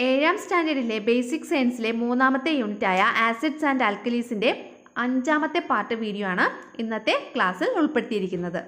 ഏഴാം സ്റ്റാൻഡേർഡിലെ ബേസിക് സയൻസിലെ മൂന്നാമത്തെ യൂണിറ്റായ acids and ആൽക്കലീസിൻ്റെ അഞ്ചാമത്തെ പാർട്ട് വീഡിയോ ആണ് ഇന്നത്തെ ക്ലാസ്സിൽ ഉൾപ്പെടുത്തിയിരിക്കുന്നത്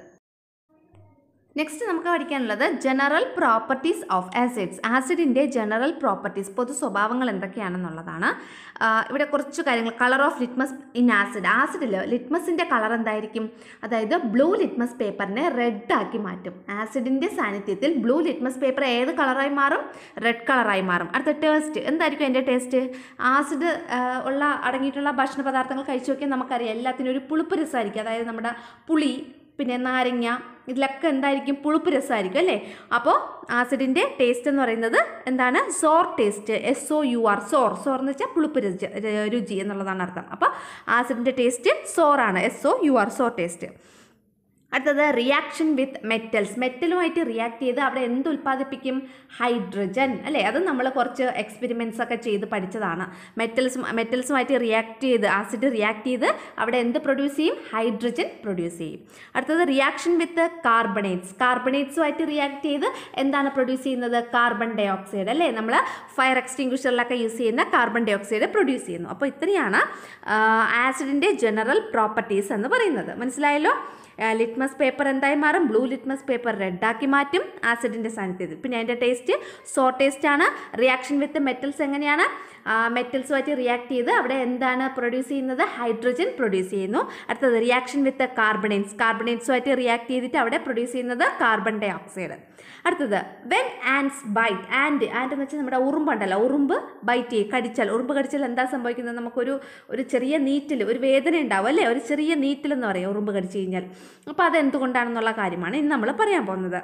നെക്സ്റ്റ് നമുക്ക് പഠിക്കാനുള്ളത് ജനറൽ പ്രോപ്പർട്ടീസ് ഓഫ് ആസിഡ്സ് ആസിഡിൻ്റെ ജനറൽ പ്രോപ്പർട്ടീസ് പൊതു സ്വഭാവങ്ങൾ എന്തൊക്കെയാണെന്നുള്ളതാണ് ആ, ഇവിടെ കുറച്ച് കാര്യങ്ങൾ colour of litmus in acid ആസിഡിൽ ലിറ്റ്മസിൻ്റെ കളർ എന്തായിരിക്കും അതായത് ബ്ലൂ ലിറ്റ്മസ് പേപ്പറിനെ റെഡ് ആക്കി മാറ്റും ആസിഡിൻ്റെ സാന്നിധ്യത്തിൽ ബ്ലൂ ലിറ്റ്മസ് പേപ്പർ ഏത് കളറായി മാറും റെഡ് കളറായി മാറും അടുത്ത ടേസ്റ്റ് എന്തായിരിക്കും എൻ്റെ ടേസ്റ്റ് ആസിഡ് ഉള്ള അടങ്ങിയിട്ടുള്ള ഭക്ഷണ പദാർത്ഥങ്ങൾ കഴിച്ചു നോക്കിയാൽ നമുക്കറിയാം എല്ലാത്തിനും ഒരു പുളിപ്പ് രസമായിരിക്കും അതായത് നമ്മുടെ പുളി പിന്നെ നാരങ്ങ ഇതിലൊക്കെ എന്തായിരിക്കും പുളിപ്പ് രസമായിരിക്കും അല്ലേ അപ്പോൾ ആസിഡിൻ്റെ ടേസ്റ്റ് എന്ന് പറയുന്നത് എന്താണ് sour taste S O U R sour sour എന്ന് വെച്ചാൽ പുളിപ്പ് രുചി രുചി എന്നുള്ളതാണ് അർത്ഥം അപ്പോൾ ആസിഡിൻ്റെ ടേസ്റ്റ് സോറാണ് S O U R sour taste അടുത്തത് റിയാക്ഷൻ വിത്ത് മെറ്റൽസ് മെറ്റലുമായിട്ട് റിയാക്ട് ചെയ്ത് അവിടെ എന്ത് ഉൽപ്പാദിപ്പിക്കും ഹൈഡ്രജൻ അല്ലേ അത് നമ്മൾ കുറച്ച് എക്സ്പെരിമെൻറ്റ്സ് ഒക്കെ ചെയ്ത് പഠിച്ചതാണ് മെറ്റൽസ് മെറ്റൽസുമായിട്ട് റിയാക്ട് ചെയ്ത് ആസിഡ് റിയാക്ട് ചെയ്ത് അവിടെ എന്ത് പ്രൊഡ്യൂസ് ചെയ്യും ഹൈഡ്രജൻ പ്രൊഡ്യൂസ് ചെയ്യും അടുത്തത് റിയാക്ഷൻ വിത്ത് കാർബണേറ്റ്സ് കാർബണേറ്റ്സുമായിട്ട് റിയാക്ട് ചെയ്ത് എന്താണ് പ്രൊഡ്യൂസ് ചെയ്യുന്നത് കാർബൺ ഡൈ ഓക്സൈഡ് അല്ലേ നമ്മൾ ഫയർ എക്സ്റ്റിങ്ക്വിഷറിലൊക്കെ യൂസ് ചെയ്യുന്ന കാർബൺ ഡൈ ഓക്സൈഡ് പ്രൊഡ്യൂസ് ചെയ്യുന്നു അപ്പോൾ ഇത്രയാണ് ആസിഡിൻ്റെ ജനറൽ പ്രോപ്പർട്ടീസ് എന്ന് പറയുന്നത് മനസ്സിലായല്ലോ ലിറ്റ്മസ് പേപ്പർ എന്തായി മാറും ബ്ലൂ ലിറ്റ്മസ് പേപ്പർ റെഡാക്കി മാറ്റും ആസിഡിൻ്റെ സാന്നിധ്യത്തിൽ പിന്നെ അതിൻ്റെ ടേസ്റ്റ് സോ ടേസ്റ്റ് ആണ് റിയാക്ഷൻ വിത്ത് മെറ്റൽസ് എങ്ങനെയാണ് മെറ്റൽസുമായിട്ട് റിയാക്ട് ചെയ്ത് അവിടെ എന്താണ് പ്രൊഡ്യൂസ് ചെയ്യുന്നത് ഹൈഡ്രജൻ പ്രൊഡ്യൂസ് ചെയ്യുന്നു അടുത്തത് റിയാക്ഷൻ വിത്ത് കാർബണേറ്റ്സ് കാർബണേറ്റ്സുമായിട്ട് റിയാക്ട് ചെയ്തിട്ട് അവിടെ പ്രൊഡ്യൂസ് ചെയ്യുന്നത് കാർബൺ ഡൈ ഓക്സൈഡ് അടുത്തത് when ants bite and and എന്ന് വെച്ചാൽ നമ്മുടെ ഉറുമ്പുണ്ടല്ലോ ഉറുമ്പ് ബൈറ്റ് ചെയ്യും കടിച്ചാൽ ഉറുമ്പ് കടിച്ചാൽ എന്താ സംഭവിക്കുന്നത് നമുക്കൊരു ഒരു ചെറിയ നീറ്റിൽ ഒരു വേദന ഉണ്ടാവും അല്ലേ ഒരു ചെറിയ നീറ്റിൽ എന്ന് പറയും ഉറുമ്പ് കടിച്ചു കഴിഞ്ഞാൽ അപ്പോൾ അത് എന്തുകൊണ്ടാണെന്നുള്ള കാര്യമാണ് ഇന്ന് നമ്മൾ പറയാൻ പോകുന്നത്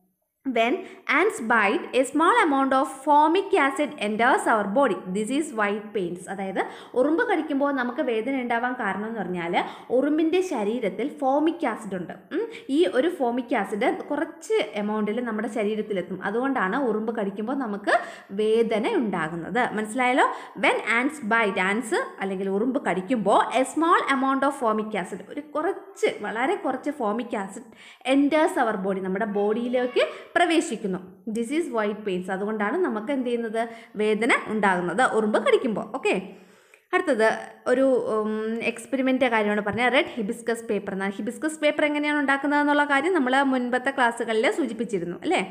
when ants bite a small amount of formic acid enters our body this is why it pains അതായത് ഉറുമ്പ് കടിക്കുമ്പോൾ നമുക്ക് വേദന ഉണ്ടാവാൻ കാരണം എന്ന് പറഞ്ഞാൽ ഉറുമ്പിൻ്റെ ശരീരത്തിൽ ഫോമിക് ആസിഡ് ഉണ്ട് ഉം. ഈ ഒരു ഫോമിക് ആസിഡ് കുറച്ച് എമൗണ്ടിൽ നമ്മുടെ ശരീരത്തിലെത്തും അതുകൊണ്ടാണ് ഉറുമ്പ് കടിക്കുമ്പോൾ നമുക്ക് വേദന ഉണ്ടാകുന്നത് മനസ്സിലായല്ലോ വെൻ ആൻഡ്സ് ബൈറ്റ് ആൻസ് അല്ലെങ്കിൽ ഉറുമ്പ് കടിക്കുമ്പോൾ a small amount of formic acid ഒരു കുറച്ച് വളരെ കുറച്ച് formic acid enters our body നമ്മുടെ ബോഡിയിലേക്ക് പ്രവേശിക്കുന്നു ദിസ് ഈസ് വൈറ്റ് പെയിൻസ് അതുകൊണ്ടാണ് നമുക്ക് എന്ത് ചെയ്യുന്നത് വേദന ഉണ്ടാകുന്നത് ഉറുമ്പ് കടിക്കുമ്പോൾ ഓക്കെ അടുത്തത് ഒരു എക്സ്പെരിമെൻ്റ് കാര്യമാണ് പറഞ്ഞത് റെഡ് ഹിബിസ്കസ് പേപ്പർ എന്നാണ് ഹിബിസ്കസ് പേപ്പർ എങ്ങനെയാണ് ഉണ്ടാക്കുന്നത് എന്നുള്ള കാര്യം നമ്മൾ മുൻപത്തെ ക്ലാസ്സുകളിൽ സൂചിപ്പിച്ചിരുന്നു അല്ലേ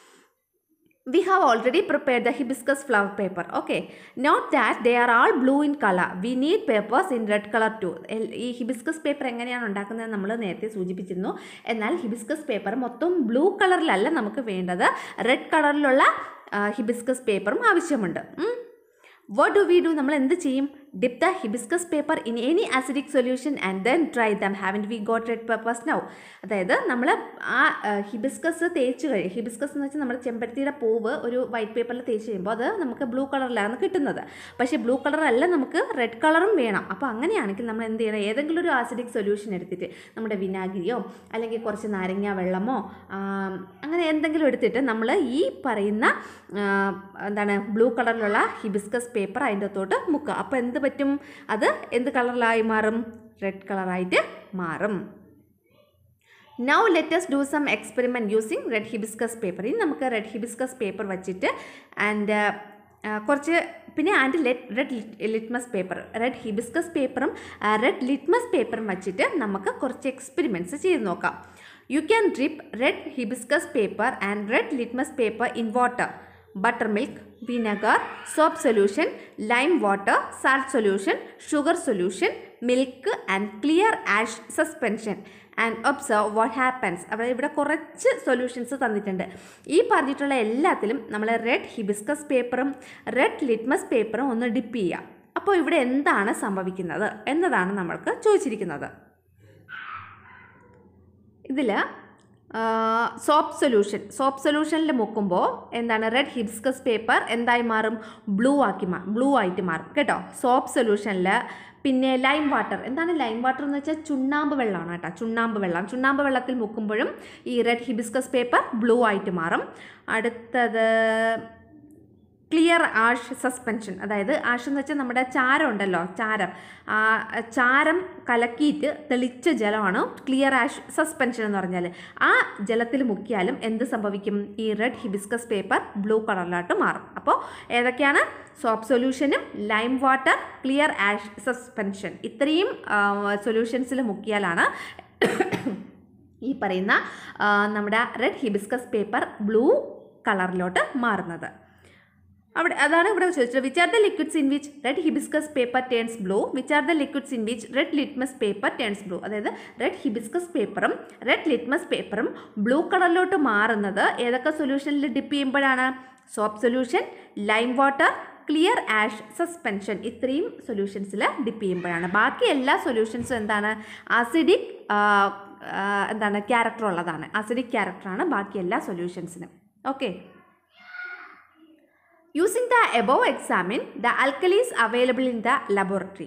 we have already prepared the hibiscus flower paper okay note that they are all blue in color we need papers in red color too എൽ- ഈ ഹിബിസ്കസ് പേപ്പർ എങ്ങനെയാണ് ഉണ്ടാക്കുന്നത് നമ്മൾ നേരത്തെ സൂചിപ്പിച്ചിരുന്നു എന്നാൽ ഹിബിസ്കസ് പേപ്പർ മൊത്തം ബ്ലൂ കളറിലല്ല നമുക്ക് വേണ്ടത് റെഡ് കളറിലുള്ള ഹിബിസ്കസ് പേപ്പറും ആവശ്യമുണ്ട് വാട്ട് ഡു വി ഡു നമ്മൾ എന്ത് ചെയ്യും dip the hibiscus paper in any acidic solution and then dry them haven't we got red papers now അതായത് നമ്മൾ ആ ഹിബിസ്കസ് തേച്ച് കഴിയും ഹിബിസ്കസ് എന്ന് വെച്ചാൽ നമ്മുടെ ചെമ്പരത്തിയുടെ പൂവ് ഒരു വൈറ്റ് പേപ്പറിൽ തേച്ച് കഴിയുമ്പോൾ അത് നമുക്ക് ബ്ലൂ കളറിലാണ് കിട്ടുന്നത് പക്ഷേ ബ്ലൂ കളറല്ല നമുക്ക് റെഡ് കളറും വേണം അപ്പോൾ അങ്ങനെയാണെങ്കിൽ നമ്മൾ എന്ത് ചെയ്യണം ഏതെങ്കിലും ഒരു ആസിഡിക് സൊല്യൂഷൻ എടുത്തിട്ട് നമ്മുടെ വിനാഗിരിയോ അല്ലെങ്കിൽ കുറച്ച് നാരങ്ങ വെള്ളമോ ആം, അങ്ങനെ എന്തെങ്കിലും എടുത്തിട്ട് നമ്മൾ ഈ പറയുന്ന ആ, എന്താണ് ബ്ലൂ കളറിലുള്ള ഹിബിസ്കസ് പേപ്പർ അതിൻ്റെ അകത്തോട്ട് മുക്കുക അപ്പോൾ എന്ത് പറ്റും അത് എന്ത് കളറിലായി മാറും റെഡ് കളറായിട്ട് മാറും now let's do some experiment using red hibiscus paper ഇനി നമുക്ക് റെഡ് ഹിബിസ്കസ് പേപ്പർ വച്ചിട്ട് ആൻഡ് കുറച്ച് പിന്നെ and let red litmus paper red hibiscus പേപ്പറും റെഡ് ലിറ്റ്മസ് പേപ്പറും വച്ചിട്ട് നമുക്ക് കുറച്ച് എക്സ്പെരിമെൻറ്റ്സ് ചെയ്ത് നോക്കാം you can drip red hibiscus paper and red litmus paper in water buttermilk, vinegar, soap solution, lime water, salt solution, sugar solution, milk and clear ash suspension and observe what happens അവിടെ ഇവിടെ കുറച്ച് solutions തന്നിട്ടുണ്ട് ഈ പറഞ്ഞിട്ടുള്ള എല്ലാത്തിലും നമ്മൾ red hibiscus പേപ്പറും red litmus പേപ്പറും ഒന്ന് ഡിപ്പ് ചെയ്യുക അപ്പോൾ ഇവിടെ എന്താണ് സംഭവിക്കുന്നത് എന്നതാണ് നമ്മൾക്ക് ചോദിച്ചിരിക്കുന്നത് ഇതിൽ സോപ്പ് സൊല്യൂഷൻ സോപ്പ് സൊല്യൂഷനിൽ മുക്കുമ്പോൾ എന്താണ് റെഡ് ഹിബിസ്കസ് പേപ്പർ എന്തായി മാറും ബ്ലൂ ആക്കി മാറും ബ്ലൂ ആയിട്ട് മാറും കേട്ടോ സോപ്പ് സൊല്യൂഷനിൽ പിന്നെ ലൈം വാട്ടർ എന്താണ് ലൈം വാട്ടർ എന്ന് വെച്ചാൽ ചുണ്ണാമ്പ് വെള്ളമാണ് കേട്ടോ ചുണ്ണാമ്പ് വെള്ളം ചുണ്ണാമ്പ് വെള്ളത്തിൽ മുക്കുമ്പോഴും ഈ റെഡ് ഹിബിസ്കസ് പേപ്പർ ബ്ലൂ ആയിട്ട് മാറും അടുത്തത് ക്ലിയർ ആഷ് സസ്പെൻഷൻ അതായത് ആഷ് എന്ന് വെച്ചാൽ നമ്മുടെ ചാരം ഉണ്ടല്ലോ ചാരം ആ ചാരം കലക്കിയിട്ട് തെളിച്ച ജലമാണ് ക്ലിയർ ആഷ് സസ്പെൻഷൻ എന്ന് പറഞ്ഞാൽ ആ ജലത്തിൽ മുക്കിയാലും എന്ത് സംഭവിക്കും ഈ റെഡ് ഹിബിസ്കസ് പേപ്പർ ബ്ലൂ കളറിലോട്ട് മാറും അപ്പോൾ ഏതൊക്കെയാണ് സോപ്പ് സൊല്യൂഷനും lime water clear ash suspension ഇത്രയും സൊല്യൂഷൻസിൽ മുക്കിയാലാണ് ഈ പറയുന്ന ആ, നമ്മുടെ റെഡ് ഹിബിസ്കസ് പേപ്പർ ബ്ലൂ കളറിലോട്ട് മാറുന്നത് അവിടെ അതാണ് ഇവിടെ ചോദിച്ചത് which are the liquids in which red hibiscus paper turns blue which are the liquids in which red litmus paper turns blue അതായത് റെഡ് ഹിബിസ്കസ് പേപ്പറും റെഡ് ലിറ്റ്മസ് പേപ്പറും ബ്ലൂ കളറിലോട്ട് മാറുന്നത് ഏതൊക്കെ സൊല്യൂഷനിൽ ഡിപ്പ് ചെയ്യുമ്പോഴാണ് soap solution lime water clear ash suspension ഇത്രയും സൊല്യൂഷൻസിൽ ഡിപ്പ് ചെയ്യുമ്പോഴാണ് ബാക്കി എല്ലാ സൊല്യൂഷൻസും എന്താണ് ആസിഡിക് എന്താണ് ക്യാരക്ടർ ഉള്ളതാണ് ആസിഡിക് ക്യാരക്ടറാണ് ബാക്കി എല്ലാ സൊല്യൂഷൻസിനും okay Using the above examine the alkalis available in the laboratory.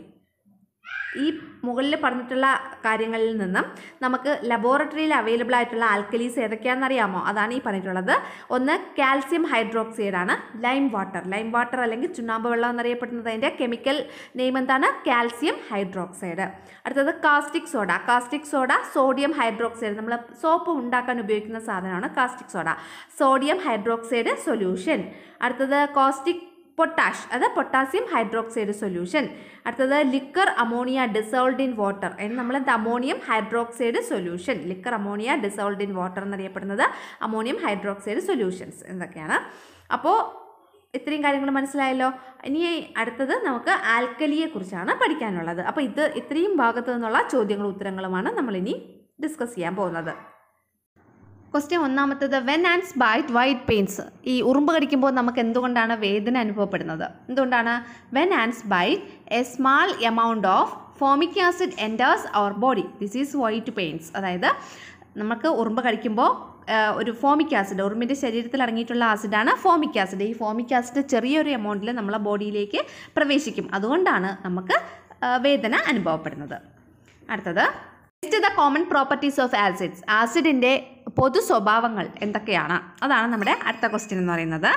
ഈ മുകളിൽ പറഞ്ഞിട്ടുള്ള കാര്യങ്ങളിൽ നിന്നും നമുക്ക് ലബോറട്ടറിയിൽ അവൈലബിൾ ആയിട്ടുള്ള ആൽക്കലീസ് ഏതൊക്കെയാണെന്ന് അറിയാമോ അതാണ് ഈ പറഞ്ഞിട്ടുള്ളത് ഒന്ന് കാൽസ്യം ഹൈഡ്രോക്സൈഡ് ആണ് ലൈം വാട്ടർ ലൈം വാട്ടർ അല്ലെങ്കിൽ ചുണ്ണാമ്പ് വെള്ളം എന്നറിയപ്പെടുന്നത് അതിൻ്റെ കെമിക്കൽ നെയിം എന്താണ് കാൽസ്യം ഹൈഡ്രോക്സൈഡ് അടുത്തത് caustic soda caustic soda sodium hydroxide നമ്മൾ സോപ്പ് ഉണ്ടാക്കാൻ ഉപയോഗിക്കുന്ന സാധനമാണ് caustic soda sodium hydroxide solution അടുത്തത് കോസ്റ്റിക് പൊട്ടാഷ് അത് പൊട്ടാസ്യം ഹൈഡ്രോക്സൈഡ് സൊല്യൂഷൻ അടുത്തത് liquor ammonia dissolved in water അതിന് നമ്മൾ ammonium hydroxide solution liquor ammonia dissolved in water എന്നറിയപ്പെടുന്നത് അമോണിയം ഹൈഡ്രോക്സൈഡ് സൊല്യൂഷൻസ് എന്തൊക്കെയാണ് അപ്പോൾ ഇത്രയും കാര്യങ്ങൾ മനസ്സിലായല്ലോ ഇനി അടുത്തത് നമുക്ക് ആൽക്കലിയെ കുറിച്ചാണ് പഠിക്കാനുള്ളത് അപ്പോൾ ഇത് ഇത്രയും ഭാഗത്തു നിന്നുള്ള ചോദ്യങ്ങളും ഉത്തരങ്ങളുമാണ് നമ്മളിനി ഡിസ്കസ് ചെയ്യാൻ പോകുന്നത് ക്വസ്റ്റ്യൻ ഒന്നാമത്തത് when ants bite why it pains ഈ ഉറുമ്പ് കടിക്കുമ്പോൾ നമുക്ക് എന്തുകൊണ്ടാണ് വേദന അനുഭവപ്പെടുന്നത് എന്തുകൊണ്ടാണ് when ants bite a small amount of formic acid enters our body this is why it pains അതായത് നമുക്ക് ഉറുമ്പ് കടിക്കുമ്പോൾ ആ, ഒരു ഫോമിക് ആസിഡ് ഉറുമ്പിൻ്റെ ശരീരത്തിൽ അടങ്ങിയിട്ടുള്ള ആസിഡാണ് ഫോമിക് ആസിഡ് ഈ ഫോമിക് ആസിഡ് ചെറിയൊരു എമൗണ്ടിൽ നമ്മളെ ബോഡിയിലേക്ക് പ്രവേശിക്കും അതുകൊണ്ടാണ് നമുക്ക് ആ, വേദന അനുഭവപ്പെടുന്നത് അടുത്തത് next the common properties of acids ആസിഡിൻ്റെ പൊതു സ്വഭാവങ്ങൾ എന്തൊക്കെയാണ് അതാണ് നമ്മുടെ അടുത്ത ക്വസ്റ്റ്യൻ എന്ന് പറയുന്നത്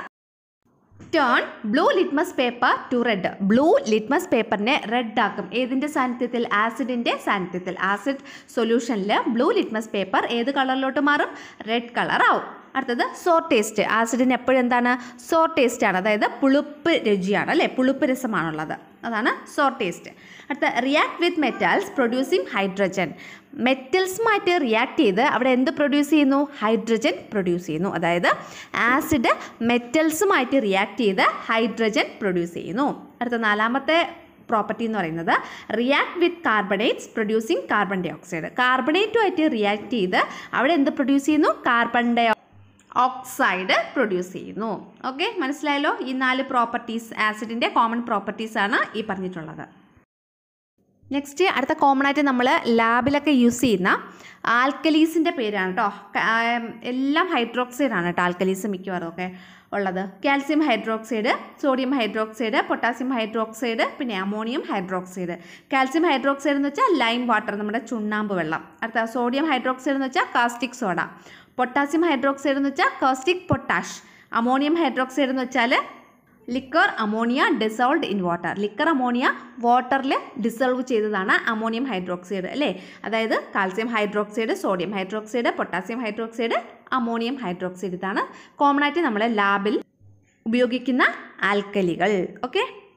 turn blue litmus paper to red blue litmus പേപ്പറിനെ റെഡ് ആക്കും ഏതിൻ്റെ സാന്നിധ്യത്തിൽ ആസിഡിൻ്റെ സാന്നിധ്യത്തിൽ ആസിഡ് സൊല്യൂഷനിൽ ബ്ലൂ ലിറ്റ്മസ് പേപ്പർ ഏത് കളറിലോട്ട് മാറും റെഡ് കളർ ആവും അടുത്തത് സോർ ടേസ്റ്റ് ആസിഡിന് എപ്പോഴും എന്താണ് സോർ ടേസ്റ്റ് ആണ് അതായത് പുളിപ്പ് രുചിയാണ് അല്ലേ പുളിപ്പ് രസമാണുള്ളത് അതാണ് സോർ ടേസ്റ്റ് അടുത്ത react with metals producing hydrogen മെറ്റൽസുമായിട്ട് റിയാക്ട് ചെയ്ത് അവിടെ എന്ത് പ്രൊഡ്യൂസ് ചെയ്യുന്നു ഹൈഡ്രജൻ പ്രൊഡ്യൂസ് ചെയ്യുന്നു അതായത് ആസിഡ് മെറ്റൽസുമായിട്ട് റിയാക്ട് ചെയ്ത് ഹൈഡ്രജൻ പ്രൊഡ്യൂസ് ചെയ്യുന്നു അടുത്ത നാലാമത്തെ പ്രോപ്പർട്ടി എന്ന് പറയുന്നത് react with carbonates producing carbon dioxide കാർബണേറ്റുമായിട്ട് റിയാക്ട് ചെയ്ത് അവിടെ എന്ത് പ്രൊഡ്യൂസ് ചെയ്യുന്നു കാർബൺ ഡൈ ഓക്സൈഡ് പ്രൊഡ്യൂസ് ചെയ്യുന്നു ഓക്കെ മനസ്സിലായല്ലോ ഈ നാല് പ്രോപ്പർട്ടീസ് ആസിഡിൻ്റെ കോമൺ പ്രോപ്പർട്ടീസ് ആണ് ഈ പറഞ്ഞിട്ടുള്ളത് നെക്സ്റ്റ് അടുത്ത കോമൺ ആയിട്ട് നമ്മൾ ലാബിലൊക്കെ യൂസ് ചെയ്യുന്ന ആൽക്കലീസിൻ്റെ പേരാണ് കേട്ടോ എല്ലാം ഹൈഡ്രോക്സൈഡ് ആണ് കേട്ടോ ആൽക്കലീസ് മിക്കവാറും ഒക്കെ ഉള്ളത് calcium hydroxide sodium hydroxide potassium hydroxide പിന്നെ അമോണിയം ഹൈഡ്രോക്സൈഡ് കാൽസ്യം ഹൈഡ്രോക്സൈഡ് എന്ന് വെച്ചാൽ ലൈം വാട്ടർ നമ്മുടെ ചുണ്ണാമ്പ് വെള്ളം അടുത്ത സോഡിയം ഹൈഡ്രോക്സൈഡ് എന്ന് വെച്ചാൽ കാസ്റ്റിക് സോഡ പൊട്ടാസ്യം ഹൈഡ്രോക്സൈഡ് എന്ന് വെച്ചാൽ കാസ്റ്റിക് പൊട്ടാഷ് അമോണിയം ഹൈഡ്രോക്സൈഡ് എന്ന് വെച്ചാൽ liquor ammonia dissolved in water liquor ammonia വാട്ടറിൽ ഡിസോൾവ് ചെയ്തതാണ് അമോണിയം ഹൈഡ്രോക്സൈഡ് അല്ലേ അതായത് calcium hydroxide sodium hydroxide potassium hydroxide ammonium hydroxide ഇതാണ് കോമൺ ആയിട്ട് നമ്മൾ ലാബിൽ ഉപയോഗിക്കുന്ന ആൽക്കലികൾ ഓക്കെ